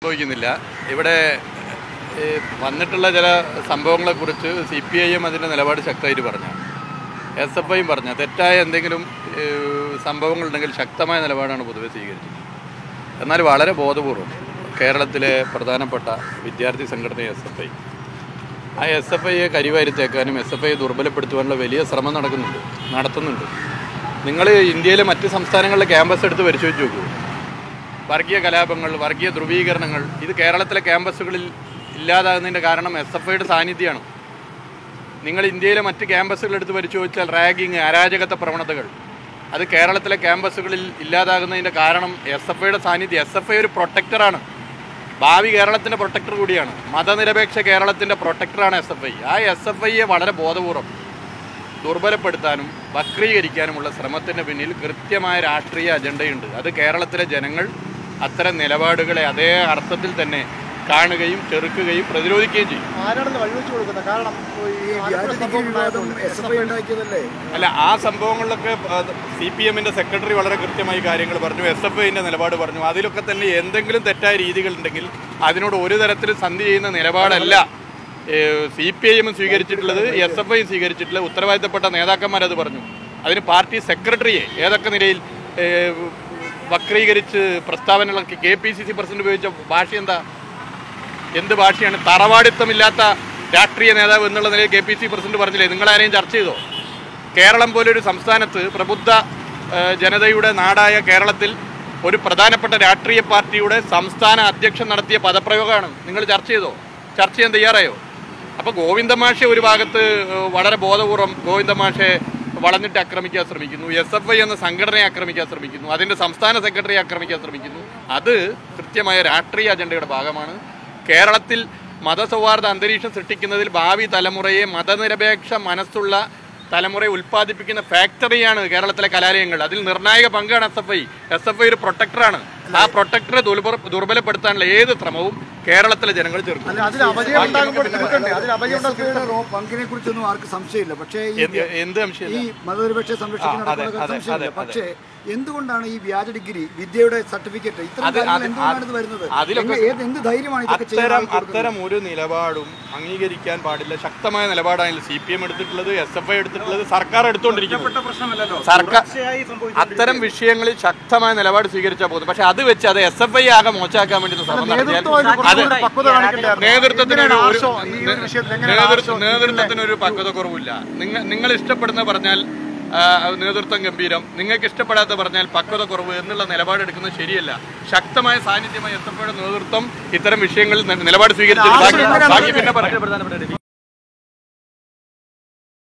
സംഭവിക്കുന്നില്ല ഇവിടെ ഈ വന്നിട്ടുള്ള ചില സംഭവങ്ങളെക്കുറിച്ച് സി പി ഐ എം അതിൻ്റെ നിലപാട് ശക്തമായിട്ട് പറഞ്ഞു എസ് എഫ് ഐയും പറഞ്ഞു തെറ്റായ എന്തെങ്കിലും ഏഹ്, സംഭവങ്ങളുണ്ടെങ്കിൽ ശക്തമായ നിലപാടാണ് പൊതുവെ സ്വീകരിച്ചത് എന്നാൽ വളരെ ബോധപൂർവം കേരളത്തിലെ പ്രധാനപ്പെട്ട വിദ്യാർത്ഥി സംഘടന എസ് എഫ് ഐ ആ എസ് എഫ് ഐയെ കരിവാരിത്തേക്കാനും എസ് എഫ് ഐ ദുർബലപ്പെടുത്തുവാനുള്ള വലിയ ശ്രമം നടക്കുന്നുണ്ട് നടത്തുന്നുണ്ട് നിങ്ങൾ ഇന്ത്യയിലെ മറ്റ് സംസ്ഥാനങ്ങളിലെ ക്യാമ്പസ് എടുത്ത് പരിശോധിച്ച് നോക്കൂ വർഗീയ കലാപങ്ങൾ വർഗീയ ധ്രുവീകരണങ്ങൾ ഇത് കേരളത്തിലെ ക്യാമ്പസുകളിൽ ഇല്ലാതാകുന്നതിൻ്റെ കാരണം എസ് എഫ് ഐയുടെ സാന്നിധ്യമാണ് നിങ്ങൾ ഇന്ത്യയിലെ മറ്റ് ക്യാമ്പസുകൾ എടുത്ത് പരിശോധിച്ചാൽ റാഗിങ് അരാജകത്വ പ്രവണതകൾ അത് കേരളത്തിലെ ക്യാമ്പസുകളിൽ ഇല്ലാതാകുന്നതിൻ്റെ കാരണം എസ് എഫ് ഐയുടെ സാന്നിധ്യം എസ് എഫ് ഐ ഒരു പ്രൊട്ടക്ടറാണ് ഭാവി കേരളത്തിൻ്റെ പ്രൊട്ടക്ടർ കൂടിയാണ് മതനിരപേക്ഷ കേരളത്തിൻ്റെ പ്രൊട്ടക്ടറാണ് എസ് എഫ് ഐ ആ എസ് എഫ് ഐയെ വളരെ ബോധപൂർവം ദുർബലപ്പെടുത്താനും വക്രീകരിക്കാനുമുള്ള ശ്രമത്തിന് പിന്നിൽ കൃത്യമായ രാഷ്ട്രീയ അജണ്ടയുണ്ട് അത് കേരളത്തിലെ ജനങ്ങൾ അത്തരം നിലപാടുകളെ അതേ അർത്ഥത്തിൽ തന്നെ കാണുകയും ചെറുക്കുകയും പ്രതിരോധിക്കുകയും ചെയ്യും ആരാണെന്ന് വഴിവെച്ചു കൊടുക്കുന്നത് കാരണം ഈ ഈ ആലപ്പുഴ വ്യാജ സംഭവം വിവാദം ഉണ്ടായപ്പോൾ എസ് എഫ് ഐ ഉണ്ടാക്കിയതല്ലേ അല്ല ആ സംഭവങ്ങളിലൊക്കെ സി പി എമ്മിന്റെ സെക്രട്ടറി വളരെ കൃത്യമായി കാര്യങ്ങൾ പറഞ്ഞു എസ് എഫ് ഐന്റെ നിലപാട് പറഞ്ഞു അതിലൊക്കെ തന്നെ എന്തെങ്കിലും തെറ്റായ രീതികളുണ്ടെങ്കിൽ അതിനോട് ഒരു തരത്തിലും സന്ധി ചെയ്യുന്ന നിലപാടല്ല സി പി ഐ എം സ്വീകരിച്ചിട്ടുള്ളത് എസ് എഫ് ഐ സ്വീകരിച്ചിട്ടുള്ളത് ഉത്തരവാദിത്തപ്പെട്ട നേതാക്കന്മാർ അത് പറഞ്ഞു അതിന് പാർട്ടി സെക്രട്ടറിയെ ഏതൊക്കെ നിലയിൽ ഏഹ്, വക്രീകരിച്ച് പ്രസ്താവനകളൊക്കെ K P C C president ഉപയോഗിച്ച ഭാഷ എന്താ എന്ത് ഭാഷയാണ് തറവാടിത്തമില്ലാത്ത രാഷ്ട്രീയ നേതാവ് എന്നുള്ള നിലയിൽ കെ പി സി പ്രസിഡന്റ് പറഞ്ഞില്ലേ നിങ്ങളാരെയും ചർച്ച ചെയ്തോ കേരളം പോലൊരു സംസ്ഥാനത്ത് പ്രബുദ്ധ ആ, ജനതയുടെ നാടായ കേരളത്തിൽ ഒരു പ്രധാനപ്പെട്ട രാഷ്ട്രീയ പാർട്ടിയുടെ സംസ്ഥാന അധ്യക്ഷൻ നടത്തിയ പദപ്രയോഗമാണ് നിങ്ങൾ ചർച്ച ചെയ്തോ ചർച്ച ചെയ്യാൻ തയ്യാറായോ അപ്പോൾ ഗോവിന്ദമാഷെ ഒരു ഭാഗത്ത് ആ, വളരെ ബോധപൂർവം ഗോവിന്ദമാഷെ വളഞ്ഞിട്ട് ആക്രമിക്കാൻ ശ്രമിക്കുന്നു എസ് എഫ് ഐ എന്ന സംഘടനയെ ആക്രമിക്കാൻ ശ്രമിക്കുന്നു അതിൻ്റെ സംസ്ഥാന സെക്രട്ടറിയെ ആക്രമിക്കാൻ ശ്രമിക്കുന്നു അത് കൃത്യമായ രാഷ്ട്രീയ അജണ്ടയുടെ ഭാഗമാണ് കേരളത്തിൽ മതസൗഹാർദ്ദ അന്തരീക്ഷം സൃഷ്ടിക്കുന്നതിൽ ഭാവി തലമുറയെ മതനിരപേക്ഷ മനസ്സുള്ള തലമുറയെ ഉൽപ്പാദിപ്പിക്കുന്ന ഫാക്ടറിയാണ് കേരളത്തിലെ കലാലയങ്ങൾ അതിൽ നിർണായക പങ്കാണ് S F I S F I ഒരു പ്രൊട്ടക്ടറാണ് ആ പ്രൊട്ടക്ടറെ ദുർബല ദുർബലപ്പെടുത്താനുള്ള ഏത് ശ്രമവും കേരളത്തിലെ ജനങ്ങൾ ചെറുക്കും അല്ല അതിൽ അപജയം ഉണ്ടാകുമ്പോൾ തീർക്കണ്ടേ അതിൽ അപജയം എസ് എഫ് ഉണ്ടാകുമ്പോൾ ഐയുടെ റോ- പങ്കിനെ കുറിച്ചൊന്നും ആർക്കും സംശയമില്ല പക്ഷേ ഈ എന്ത് എന്ത് ഈ സംശയമില്ല മതനിരപേക്ഷ സംരക്ഷിക്കുന്ന ആ, അതെ, നടക്കുന്നതൊക്കെ അതെ, സംശയമില്ല അതെ, പക്ഷേ എന്തുകൊണ്ടാണ് ഈ വ്യാജ ഡിഗ്രി വിദ്യയുടെ സർട്ടിഫിക്കറ്റ് ഇത്തരം അത് കാര്യങ്ങൾ അത് എന്തുകൊണ്ടാണ് ഇത് വരുന്നത് അതിലൊക്കെ എങ്ങ- ഏത് എന്ത് ധൈര്യമാണ് ഇതൊക്കെ ചെയ്യാൻ അത്തരം ആൾക്ക് കൊടുക്കുന്നത്? അത്തരം ഒരു നിലപാടും അംഗീകരിക്കാൻ പാടില്ല ശക്തമായ നിലപാടാണ് സി പി എം എടുത്തിട്ടുള്ളത് എസ് എഫ് ഐ എടുത്തിട്ടുള്ളത് സർക്കാർ എടുത്തുകൊണ്ടിരിക്കുന്നത് പ്രശ്നമല്ലല്ലോ സർക്കാർ തുടർച്ചയായി സംഭവിച്ചു അത്തരം വിഷയങ്ങളിൽ ശക്തമായ നിലപാട് സ്വീകരിച്ചാൽ പോകുന്നു പക്ഷെ അത് വെച്ച് അത് എസ് എഫ് ഐ ആകെ മോശമാക്കാൻ വേണ്ടി ശ്രമം നടത്തിയാൽ നേതൃത്വം അതിന് അത് കുറച്ചുകൂടി പക്വത കാണിക്കണ്ടായിരുന്നു. നേതൃത്വത്തിന് ഒരു- എങ്ങനെയാണ് ഒരു- ആർഷോ ഈ ഒരു വിഷയത്തിൽ എങ്ങനെയാണ് നേതൃത്വ- ആർഷോ നേതൃത്വത്തിന് ഒരു പക്വത കുറവില്ല നിങ്ങൾ നിങ്ങൾ ഇഷ്ടപ്പെടുന്ന പറഞ്ഞാൽ ആ, നേതൃത്വം ഗംഭീരം നിങ്ങൾക്ക് ഇഷ്ടപ്പെടാത്ത പറഞ്ഞാൽ പക്വത കുറവ് എന്നുള്ള നിലപാടെടുക്കുന്നത് ശരിയല്ല ശക്തമായ സാന്നിധ്യമായി എത്തപ്പോഴും നേതൃത്വം ഇത്തരം വിഷയങ്ങളിൽ നി- നിലപാട് സ്വീകരിച്ചു ബാക്കി ബാക്കി പിന്നെ പറയാം